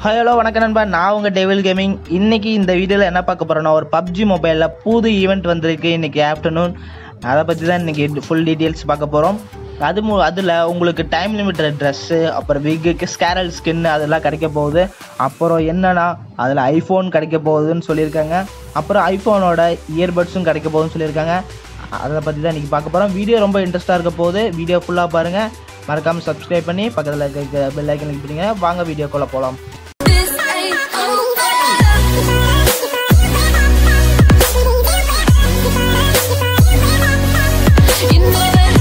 Hi hello வணக்கம் நண்பா நான் உங்கள் டெவில் கேமிங் இன்னைக்கு இந்த வீடியோவில் என்ன பார்க்க போகிறோன்னா ஒரு பப்ஜி மொபைலில் புது ஈவெண்ட் வந்திருக்கு இன்னைக்கு ஆஃப்டர்நூன் அதை பற்றி தான் இன்னைக்கு ஃபுல் டீட்டெயில்ஸ் பார்க்க போகிறோம் அது மு அதில் உங்களுக்கு டைம் லிமிட்டட் ட்ரெஸ்ஸு அப்புறம் விக்கு ஸ்கேரல் ஸ்கின் அதெல்லாம் கிடைக்க போகுது அப்புறம் என்னன்னா அதில் ஐஃபோன் கிடைக்க போகுதுன்னு சொல்லியிருக்காங்க அப்புறம் ஐஃபோனோட இயர்பட்ஸும் கிடைக்க போகுதுன்னு சொல்லியிருக்காங்க அதை பற்றி தான் இன்றைக்கி பார்க்க போகிறோம் வீடியோ ரொம்ப இன்ட்ரெஸ்ட்டாக இருக்க போகுது வீடியோ ஃபுல்லாக பாருங்கள் மறக்காமல் சப்ஸ்கிரைப் பண்ணி பக்கத்தில் இருக்க பெல் ஐக்கன் கிளிக் பண்ணுங்க வாங்க வீடியோக்குள்ளே போகலாம் This ain't over. You know that.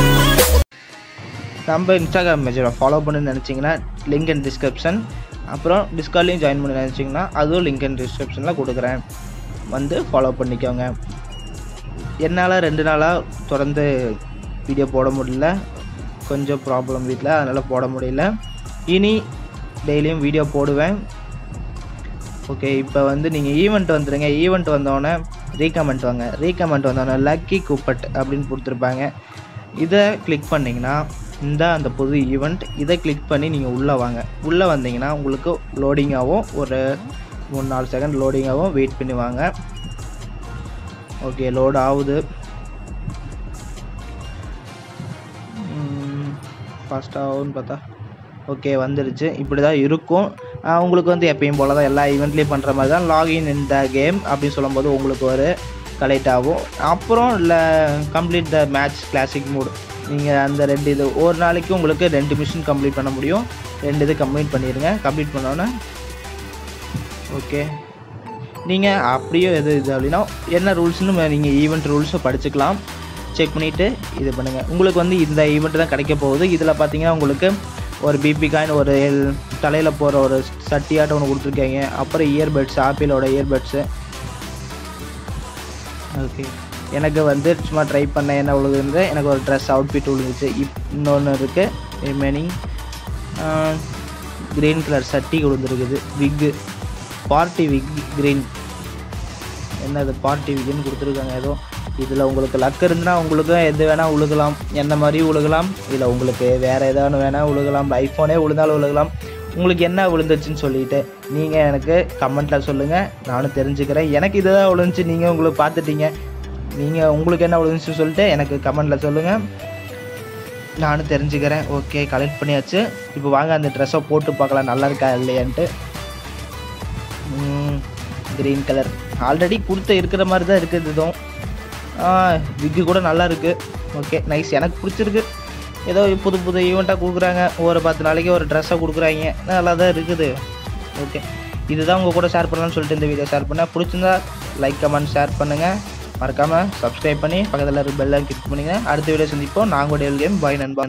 நம்ம இன்ஸ்டாகிராம் மெஜரை ஃபாலோ பண்ணுன்னு நினச்சிங்கன்னா லிங்க் அண்ட் டிஸ்கிரிப்ஷன் அப்புறம் டிஸ்கார்ட்லேயும் ஜாயின் பண்ண நினச்சிங்கன்னா அதுவும் லிங்க் அண்ட் டிஸ்கிரிப்ஷனில் கொடுக்குறேன் வந்து ஃபாலோ பண்ணிக்கோங்க என்னால் ரெண்டு நாளாக தொடர்ந்து வீடியோ போட முடியல கொஞ்சம் ப்ராப்ளம் வீட்டில் அதனால் போட முடியல இனி டெய்லியும் வீடியோ போடுவேன் ஓகே இப்போ வந்து நீங்கள் ஈவெண்ட் வந்துடுங்க ஈவெண்ட் வந்தோடனே ரீகமெண்ட் வாங்க ரீகமெண்ட் வந்தோடனே லக்கி கூப்பட் அப்படின்னு கொடுத்துருப்பாங்க இதை கிளிக் பண்ணிங்கன்னா இந்த அந்த புது ஈவெண்ட் இதை கிளிக் பண்ணி நீங்கள் உள்ளே வாங்க உள்ளே வந்தீங்கன்னா உங்களுக்கு லோடிங்காகவும் ஒரு மூணு நாலு செகண்ட் லோடிங்காகவும் வெயிட் பண்ணி வாங்க ஓகே லோட் ஆகுது ஃபாஸ்ட் ஆகும்னு பார்த்தா ஓகே வந்துருச்சு இப்படி தான் இருக்கும் ஆஹ் உங்களுக்கு வந்து எப்பயும் போல தான் எல்லா ஈவெண்ட்லேயும் பண்ணுற மாதிரி தான் லாகின் இந்த கேம் அப்படின்னு சொல்லும்போது உங்களுக்கு ஒரு கலெக்ட் ஆகும் அப்புறம் இல்லை complete the match classic mood நீங்கள் அந்த ரெண்டு இது ஒரு நாளைக்கு உங்களுக்கு ரெண்டு மிஷின் கம்ப்ளீட் பண்ண முடியும் ரெண்டு இது கம்ப்ளீட் பண்ணிடுங்க கம்ப்ளீட் பண்ணோன்னே ஓகே நீங்கள் அப்படியே எது இது அப்படின்னா என்ன ரூல்ஸ்னு நீங்கள் ஈவெண்ட் ரூல்ஸை படிச்சுக்கலாம் செக் பண்ணிவிட்டு இது பண்ணுங்கள் உங்களுக்கு வந்து இந்த ஈவெண்ட் தான் கிடைக்க போகுது இதில் பார்த்தீங்கன்னா உங்களுக்கு ஒரு பிபி காயின் ஒரு தலையில் போகிற ஒரு சட்டியாட்டம் ஒன்று கொடுத்துருக்காங்க அப்புறம் இயர்பட்ஸ் ஆப்பிளோட இயர்பட்ஸு ஓகே எனக்கு வந்து சும்மா ட்ரை பண்ண என்ன விழுகுது எனக்கு ஒரு ட்ரெஸ் அவுட்ஃபிட் விழுந்துச்சு இப் இன்னொன்று இருக்குது ரிமைனிங் க்ரீன் கலர் சட்டி விழுந்துருக்குது விக்கு பார்ட்டி விக் க்ரீன் என்னது பார்ட்டி விக்குன்னு கொடுத்துருக்காங்க ஏதோ இதில் உங்களுக்கு லக் இருந்துன்னா உங்களுக்கு எது வேணால் உழுகலாம் என்ன மாதிரி உழுகலாம் இல்லை உங்களுக்கு வேறு ஏதாவது வேணால் உழுகலாம் ஐஃபோனே விழுந்தாலும் உழுகலாம் உங்களுக்கு என்ன விழுந்துச்சுன்னு சொல்லிட்டு நீங்கள் எனக்கு கமெண்ட்டில் சொல்லுங்கள் நானும் தெரிஞ்சுக்கிறேன் எனக்கு இதுதான் விழுந்துச்சு நீங்கள் உங்களுக்கு பார்த்துட்டீங்க நீங்கள் உங்களுக்கு என்ன விழுந்துச்சுன்னு சொல்லிட்டு எனக்கு கமெண்ட்டில் சொல்லுங்கள் நானும் தெரிஞ்சுக்கிறேன் ஓகே கலெக்ட் பண்ணியாச்சு இப்போ வாங்க அந்த ட்ரெஸ்ஸை போட்டு பார்க்கலாம் நல்லா இருக்கா இல்லையான்ட்டு க்ரீன் கலர் ஆல்ரெடி கொடுத்த இருக்கிற மாதிரி தான் இருக்குது இதுவும் விக்கு கூட நல்லா இருக்குது ஓகே நைஸ் எனக்கு பிடிச்சிருக்கு ஏதோ புது புது ஈவெண்ட்டாக கொடுக்குறாங்க ஒரு பத்து நாளைக்கு ஒரு ட்ரெஸ்ஸை கொடுக்குறாங்க நல்லா தான் இருக்குது ஓகே இதுதான் உங்கள் கூட ஷேர் பண்ணலாம்னு சொல்லிட்டு இந்த வீடியோ ஷேர் பண்ணேன் பிடிச்சிருந்தா லைக் கமெண்ட் ஷேர் பண்ணுங்கள் மறக்காமல் சப்ஸ்கிரைப் பண்ணி பக்கத்தில் இருக்க பெல்லை கிளிக் பண்ணுங்க அடுத்த வீடியோ சந்திப்போம் நாங்கள் கேம் பாய் நண்பா